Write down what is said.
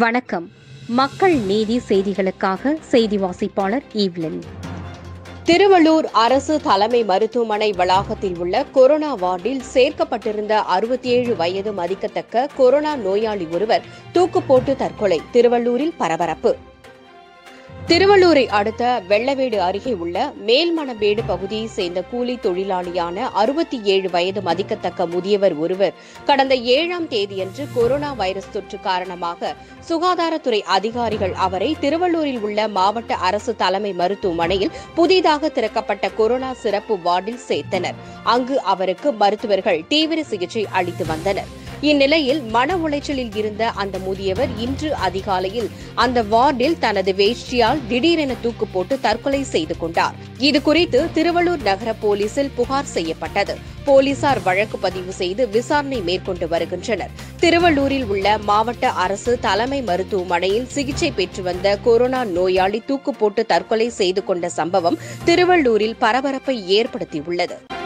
வணக்கம் மக்கள் நீதி செய்திகளுக்காக செய்தி வாசிப்பாளர் ஈவ்லின் திருவள்ளூர் அரசு தலைமை மருத்துவமனை வளாகத்தில் உள்ள கொரோனா வார்டில் சேர்க்கப்பட்டிருந்த அறுபத்தி ஏழு வயது மதிக்கத்தக்க கொரோனா நோயாளி ஒருவர் தூக்கு போட்டு தற்கொலை திருவள்ளூரில் பரபரப்பு திருவள்ளூரை அடுத்த வெள்ளவேடு அருகே உள்ள மேல்மணம்பேடு பகுதியைச் சேர்ந்த கூலி தொழிலாளியான அறுபத்தி ஏழு வயது மதிக்கத்தக்க முதியவர் ஒருவர் கடந்த ஏழாம் தேதியன்று கொரோனா வைரஸ் தொற்று காரணமாக சுகாதாரத்துறை அதிகாரிகள் அவரை திருவள்ளூரில் உள்ள மாவட்ட அரசு தலைமை மருத்துவமனையில் புதிதாக திறக்கப்பட்ட கொரோனா சிறப்பு வார்டில் சேர்த்தனர் அங்கு அவருக்கு மருத்துவர்கள் தீவிர சிகிச்சை அளித்து வந்தனர் இந்நிலையில் மன உளைச்சலில் இருந்த அந்த முதியவர் இன்று அதிகாலையில் அந்த வார்டில் தனது வேஷ்டியால் திடீரென தூக்கு போட்டு தற்கொலை செய்து கொண்டார் இது குறித்து திருவள்ளூர் நகர போலீசில் புகார் செய்யப்பட்டது போலீசார் வழக்கு பதிவு செய்து விசாரணை மேற்கொண்டு வருகின்றனர் திருவள்ளூரில் உள்ள மாவட்ட அரசு தலைமை மருத்துவமனையில் சிகிச்சை பெற்று வந்த கொரோனா நோயாளி தூக்கு போட்டு தற்கொலை செய்து கொண்ட சம்பவம் திருவள்ளூரில் பரபரப்பை ஏற்படுத்தியுள்ளது